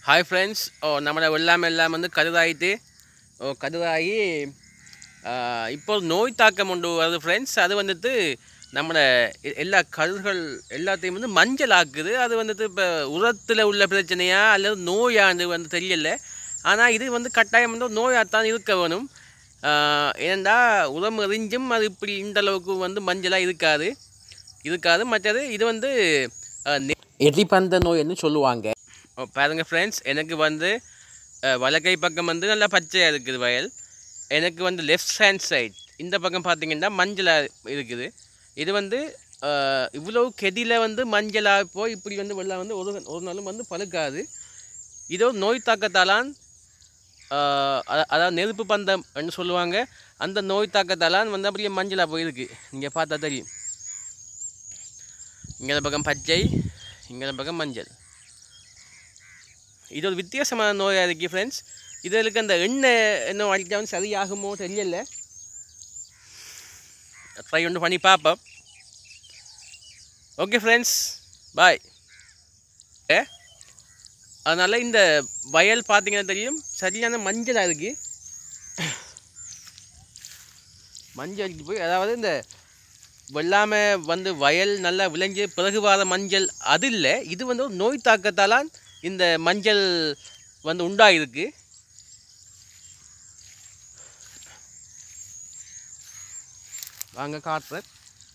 hi friends ஓ நம்மளோட வெள்ளாமை எல்லாம் வந்து கருதாயிட்டு ஓ கருதாகி இப்போ நோய் தாக்கம் உண்டு வருது ஃப்ரெண்ட்ஸ் அது வந்துட்டு நம்மளோட எ- எல்லா கருகள் எல்லாத்தையும் வந்து மஞ்சள் ஆக்குது அது வந்துட்டு இப்போ உரத்தில் உள்ள பிரச்சனையா அல்லது நோயான்னு வந்து தெரியல ஆனால் இது வந்து கட்டாயம் வந்து நோயாகத்தான் இருக்க வேணும் ஆஹ் ஏனெண்டா உரம் எறிஞ்சும் அது இப்படி இந்த அளவுக்கு வந்து மஞ்சளாக இருக்காது இருக்காது மற்றது இது வந்து ஆஹ், நெ- எரிபந்த நோய்னு சொல்லுவாங்க ஓ, பாருங்க ஃப்ரெண்ட்ஸ் எனக்கு வந்து அஹ், வலக்கை பக்கம் வந்து நல்லா பச்சையாக இருக்குது வயல் எனக்கு வந்து லெஃப்ட் ஹேண்ட் சைட் இந்த பக்கம் பார்த்தீங்கன்னா மஞ்சளாக இருக்குது இது வந்து அஹ், இவ்வளவு கெதியில் வந்து மஞ்சளாக போய் இப்படி வந்து வெள்ளம் வந்து ஒரு ஒரு நாளும் வந்து பழுக்காது இதோ நோய் தாக்கத்தாலான் அஹ், அத- அதாவது நெருப்பு பந்தம் என்று சொல்லுவாங்க அந்த நோய் தாக்கத்தாலான் வந்து அப்படியே மஞ்சளாக போயிருக்கு நீங்கள் பார்த்தா தெரியும் இங்கே பக்கம் பச்சை இங்கே பக்கம் மஞ்சள் இது ஒரு வித்தியாசமான நோயாக இருக்குது ஃப்ரெண்ட்ஸ் இதுகளுக்கு அந்த எண்ணெய் இன்னும் அடித்தா வந்து சரியாகுமோ தெரியல ட்ரை ஒன்று பண்ணி பார்ப்போம் ஓகே ஃப்ரெண்ட்ஸ் பாய் ஏ அதனால் இந்த வயல் பார்த்தீங்கன்னா தெரியும் சரியான மஞ்சளாக இருக்குது மஞ்சள் போய் அதாவது இந்த வெள்ளாமை வந்து வயல் நல்லா விளைஞ்சு பிறகு வர மஞ்சள் அது இல்லை இது வந்து ஒரு நோய் தாக்கத்தாலான் இந்த மஞ்சள் வந்து உண்டாயிருக்கு வாங்க காட்டுறேன்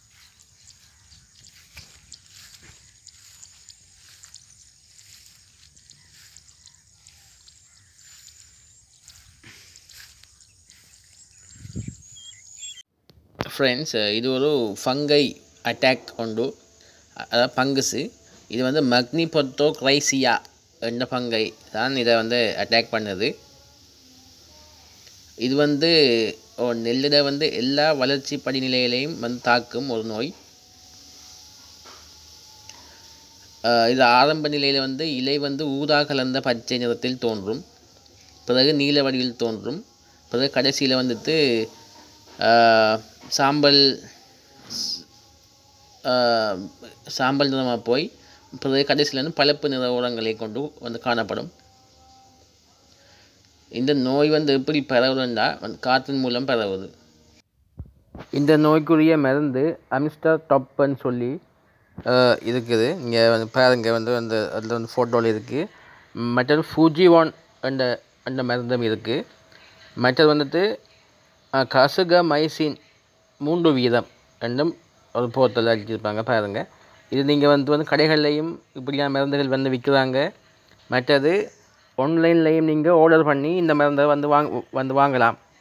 ஃப்ரெண்ட்ஸ் இது ஒரு ஃபங்கை அட்டாக் உண்டு அ- அதாவது பங்குசு இது வந்து மக்னிபொத்தோ கிரைசியா என்ற ஃபங்கை தான் இதை வந்து அட்டாக் பண்ணுது இது வந்து ஓ, நெல்லிட வந்து எல்லா வளர்ச்சி படிநிலைகளையும் வந்து தாக்கும் ஒரு நோய் அஹ் இது ஆரம்ப நிலையில் வந்து இலை வந்து ஊதா கலந்த பச்சை நிறத்தில் தோன்றும் பிறகு நீல வடிவில் தோன்றும் பிறகு கடைசியில் வந்துட்டு ஆஹ், சாம்பல் ஸ்- ஆஹ், சாம்பல் நிறமாக போய் பிறகு கடைசியில் வந்து பழுப்பு நிற உரங்களை கொண்டு வந்து காணப்படும் இந்த நோய் வந்து எப்படி பரவுதுன்னா வந்து காற்றின் மூலம் பரவுது இந்த நோய்க்குரிய மருந்து அமிஸ்டர் டொப்பன்னு சொல்லி அஹ், இருக்குது இங்கே வந்து பாருங்க வந்து அந்த அதில் வந்து ஃபோட்டோவில் இருக்குது மற்றது ஃபூஜி ஒன் என்ற அந்த மருந்தும் இருக்குது மற்றது வந்துட்டு அஹ், கசுக மைசின் மூன்று வீதம் ரெண்டும் ஒரு போத்தல் அடிச்சிருப்பாங்க பாருங்கள் இது நீங்கள் வந்து வந்து கடைகள்லையும் இப்படியான மருந்துகள் வந்து விற்கிறாங்க மற்றது ஆன்லைன்லையும் நீங்கள் ஆர்டர் பண்ணி இந்த மருந்தை வந்து வாங்க வந்து வாங்கலாம்